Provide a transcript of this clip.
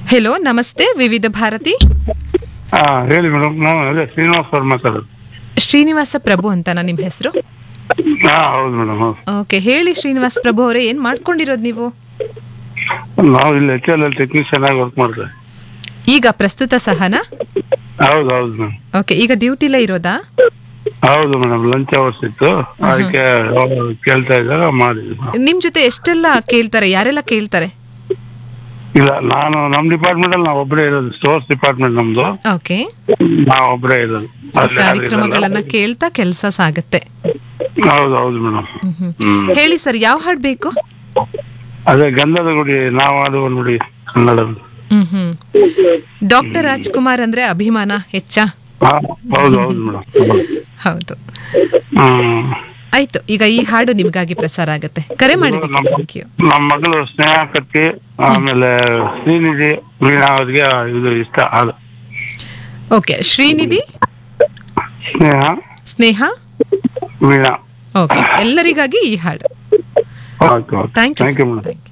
Hello ನಮಸ್ತೆ ವಿವಿಧ ಭಾರತಿ ಹಾ ಹೇಳಿ ಮೇಡಮ್ ನಾವು ಅದೇ ಶ್ರೀನಿವಾಸ್ ಅವ್ರು ಮಾತಾಡೋದು ಶ್ರೀನಿವಾಸ ಪ್ರಭು ಅಂತನಾ ನಿಮ್ಮ ಹೆಸರು ಹಾ ಹೌದು ಮೇಡಮ್ ಹೌದು ಓಕೆ ಹೇಳಿ ಶ್ರೀನಿವಾಸ ಪ್ರಭು ಅವರೇ ಏನ್ ಮಾಡ್ಕೊಂಡಿರೋದು ನೀವು ನಾವು ಇಲ್ಲಿ ಎಚ್ ಎಲ್ ಅಲ್ಲಿ ಟೆಕ್ನಿಷಿಯನ್ ಆಗಿ ವರ್ಕ್ ಮಾಡ್ತೇವೆ ಈಗ ಪ್ರಸ್ತುತ ಸಹನಾ ಹೌದು ಹೌದು ಮೇಡಮ್ ಓಕೆ ಈಗ ಡ್ಯೂಟಿಲೇ ಇರೋದಾ ಹೌದು ಮೇಡಮ್ ಲಂಚ್ ಅವರ್ಸ್ ಇತ್ತು ಅದಕ್ಕೆ ಅವ್ರು ಕೇಳ್ತಾ ಇದ್ದಾರೆ ಮಾಡಿದ್ವಿ madam. ನಿಮ್ ಜೊತೆ ಎಷ್ಟೆಲ್ಲ ಕೇಳ್ತಾರೆ ಯಾರೆಲ್ಲ ಕೇಳ್ತಾರೆ ಇಲ್ಲ ನಾನು ನಮ್ ಡಿಪಾರ್ಟ್ಮೆಂಟ್ ಅಲ್ಲಿ ನಾವು ಒಬ್ಬರೇ ಇರೋದು ಸ್ಟೋರ್ಸ್ ಡಿಪಾರ್ಟ್ಮೆಂಟ್ ನಮ್ದು ಓಕೆ ನಾವು ಒಬ್ಬರೇ ಇರೋದು ಸೊ ಅಲ್ಲಿ ಯಾರು ಇರಲ್ಲ. ಕಾರ್ಯಕ್ರಮಗಳನ್ನ ಕೇಳ್ತಾ ಕೆಲಸ ಸಾಗತ್ತೆ ಹೌದು ಹೌದು ಮೇಡಮ್ ಹ್ಮ್ ಹ್ಮ್. ಹ್ಮ್ ಹೇಳಿ ಸರ್ ಯಾವ ಹಾಡ್ ಬೇಕು ಅದೇ ಗಂಧದ ಗುಡಿ ನಾವು ಆಡುವ ನುಡಿ ಕನ್ನಡದ್ದು ಹ್ಮ್ ಹ್ಮ್ ಡಾಕ್ಟರ್ ರಾಜ್ಕುಮಾರ್ ಅಂದ್ರೆ ಅಭಿಮಾನ ಹೆಚ್ಚ ಹಾ ಹೌದು ಹೌದು ಮೇಡಮ್ ಹೌದು ಹ್ಮ್ ಆಯ್ತು ಈಗ ಈ ಹಾಡು ನಿಮ್ಗಾಗಿ ಪ್ರಸಾರ ಆಗತ್ತೆ ಕರೆ ಮಾಡಿದ್ದಕ್ಕೆ ಥ್ಯಾಂಕ್ ಯು ನಮ್ಮ ಮಗಳು ಸ್ನೇಹ ಕತ್ತಿ ಆಮೇಲೆ ಶ್ರೀನಿಧಿ ವೀಣಾ ಅವ್ರಿಗೆ ಇದು ಇಷ್ಟ ಅದು ಓಕೆ ಶ್ರೀನಿಧಿ ಸ್ನೇಹ ಸ್ನೇಹ ವೀಣಾ ಓಕೆ ಎಲ್ಲರಿಗಾಗಿ ಈ ಹಾಡು okay okay thank you thank you madam thank you